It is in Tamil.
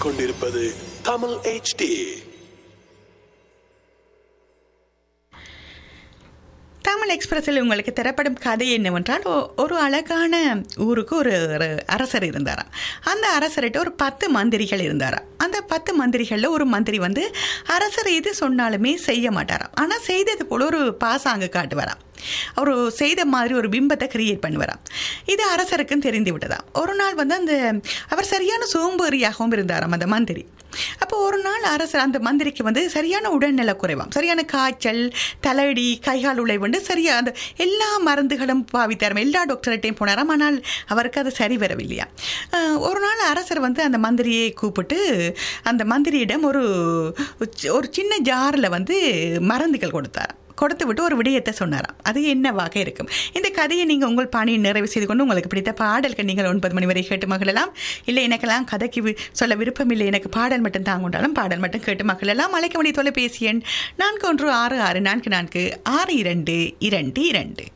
கேட்டுக்கொண்டிருப்பது தமிழ் HD தமிழ் எக்ஸ்பிரஸில் உங்களுக்கு தரப்படும் கதை என்னவென்றால் ஒ- ஒரு அழகான ஊருக்கு ஒரு ஒரு அரசர் இருந்தாராம் அந்த அரசர்கிட்ட ஒரு பத்து மந்திரிகள் இருந்தாராம் அந்த பத்து மந்திரிகளில் ஒரு மந்திரி வந்து அரசர் எது சொன்னாலுமே செய்ய மாட்டாராம் ஆனால் செய்தது போல ஒரு பாசாங்கு காட்டுவாராம் அவர் செய்த மாதிரி ஒரு பிம்பத்தை கிரியேட் பண்ணுவாராம் இது அரசருக்கும் தெரிந்து விட்டதாம் ஒரு நாள் வந்து அந்த அவர் சரியான சோம்பேறியாகவும் இருந்தாராம் அந்த மந்திரி அப்போ ஒரு நாள் அரசர் அந்த மந்திரிக்கு வந்து சரியான உடல்நல குறைவாம் சரியான காய்ச்சல் தலையடி கைகால் உழைவுண்டு சரியா அந்த எல்லா மருந்துகளும் பாவித்தாராம் எல்லா டாக்டர்கிட்டையும் போனாராம் ஆனால் அவருக்கு அது சரி வரவில்லையா அஹ், ஒரு நாள் அரசர் வந்து அந்த மந்திரியை கூப்பிட்டு அந்த மந்திரியிடம் ஒரு ஒரு சின்ன ஜாரில் வந்து மருந்துகள் கொடுத்தாராம் கொடுத்து விட்டு ஒரு விடயத்தை சொன்னாராம் அது என்னவாக இருக்கும் இந்த கதையை நீங்கள் உங்கள் பாணியை நிறைவு செய்து கொண்டு உங்களுக்கு பிடித்த பாடல்கள் நீங்கள் ஒன்பது மணி வரை கேட்டு மகிழலாம் இல்லை எனக்கெல்லாம் கதைக்கு வி- சொல்ல விருப்பம் இல்லை எனக்கு பாடல் மட்டும் தாங்க கொண்டாலும் பாடல் மட்டும் கேட்டு மகிழலாம் அழைக்க வேண்டிய தொலைபேசி எண் நான்கு ஒன்று ஆறு ஆறு நான்கு நான்கு ஆறு இரண்டு இரண்டு இரண்டு